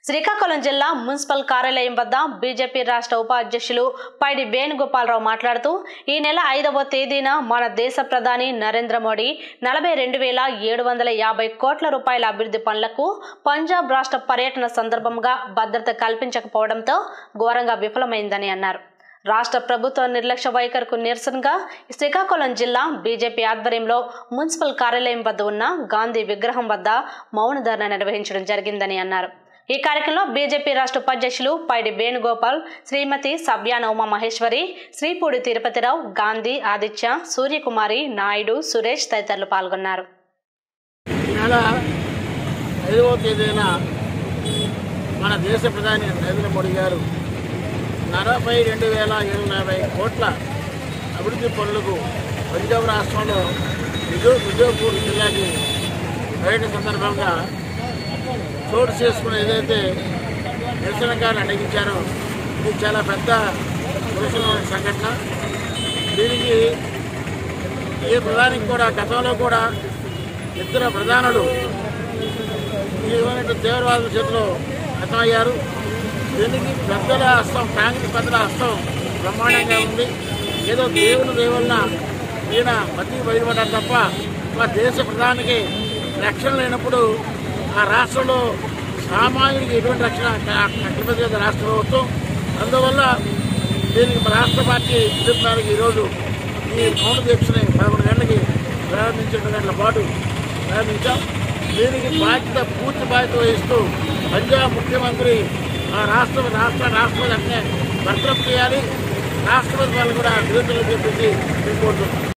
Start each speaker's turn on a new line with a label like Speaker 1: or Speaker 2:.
Speaker 1: శ్రీకాకుళం జిల్లా మున్సిపల్ కార్యాలయం వద్ద బీజేపీ రాష్ట్ర ఉపాధ్యక్షులు పైడి వేణుగోపాలరావు మాట్లాడుతూ ఈ నెల ఐదవ తేదీన మన దేశ ప్రధాని నరేంద్ర మోడీ నలభై రెండు వేల ఏడు వందల యాభై కోట్ల రూపాయల అభివృద్ధి పనులకు పంజాబ్ రాష్ట్ర పర్యటన సందర్భంగా భద్రత కల్పించకపోవడంతో ఘోరంగా విఫలమైందని అన్నారు రాష్ట్ర ప్రభుత్వ నిర్లక్ష్య వైఖరికి నిరసనగా శ్రీకాకుళం జిల్లా బీజేపీ ఆధ్వర్యంలో మున్సిపల్ కార్యాలయం వద్ద ఉన్న గాంధీ విగ్రహం వద్ద మౌన ధర్నా నిర్వహించడం జరిగిందని అన్నారు ఈ కార్యక్రమంలో బీజేపీ రాష్ట్ర ఉపాధ్యక్షులు పైడి వేణుగోపాల్ శ్రీమతి సభ్యాన ఉమా మహేశ్వరి శ్రీపూడి తిరుపతిరావు గాంధీ ఆదిత్య సూర్యకుమారి నాయుడు సురేష్ తదితరులు పాల్గొన్నారు
Speaker 2: ఈ నెల ఐదవ తేదీన మన దేశ ప్రధాని నరేంద్ర మోడీ గారు నలభై రెండు వేల ఏడు యాభై కోట్ల అభివృద్ధి పనులకు పంజాబ్ రాష్ట్రంలో విజో విజయపూర్ జిల్లాకి పర్యటన సందర్భంగా చోటు చేసుకుని ఏదైతే నిరసనకారులు అడిగించారో ఇది చాలా పెద్ద పురుషులమైన సంఘటన దీనికి ఏ ప్రధానికి కూడా గతంలో కూడా ఇద్దరు ప్రధానులు ఈ విధమైన తీవ్రవాదుల చేతిలో హతమయ్యారు దీనికి పెద్దల హస్తం కాంగ్రెస్ పెద్దల హస్తం బ్రహ్మాండంగా ఉంది ఏదో దేవుని దేవుళ్ళ ఈయన బతికి బయటపడ్డారు తప్ప మా దేశ ప్రధానికి రక్షణ లేనప్పుడు ఆ రాష్ట్రంలో సామాన్యుడికి ఎటువంటి రక్షణ కల్పించలేదు రాష్ట్ర ప్రభుత్వం అందువల్ల దీనికి మా రాష్ట్ర పార్టీ పిలుపు మేరకు ఈరోజు ఈ మౌన దీక్షని పదకొండు గంటలకి ప్రారంభించిన గంటల పాటు ప్రారంభించాం దీనికి బాధ్యత పూర్తి బాధ్యత వహిస్తూ పంజాబ్ ముఖ్యమంత్రి ఆ రాష్ట్ర రాష్ట్ర రాష్ట్రపతి అంటే బర్తరఫ్ చేయాలి రాష్ట్రపతి వాళ్ళు కూడా విడుదల చెప్పేసి మేము కోరుతున్నాం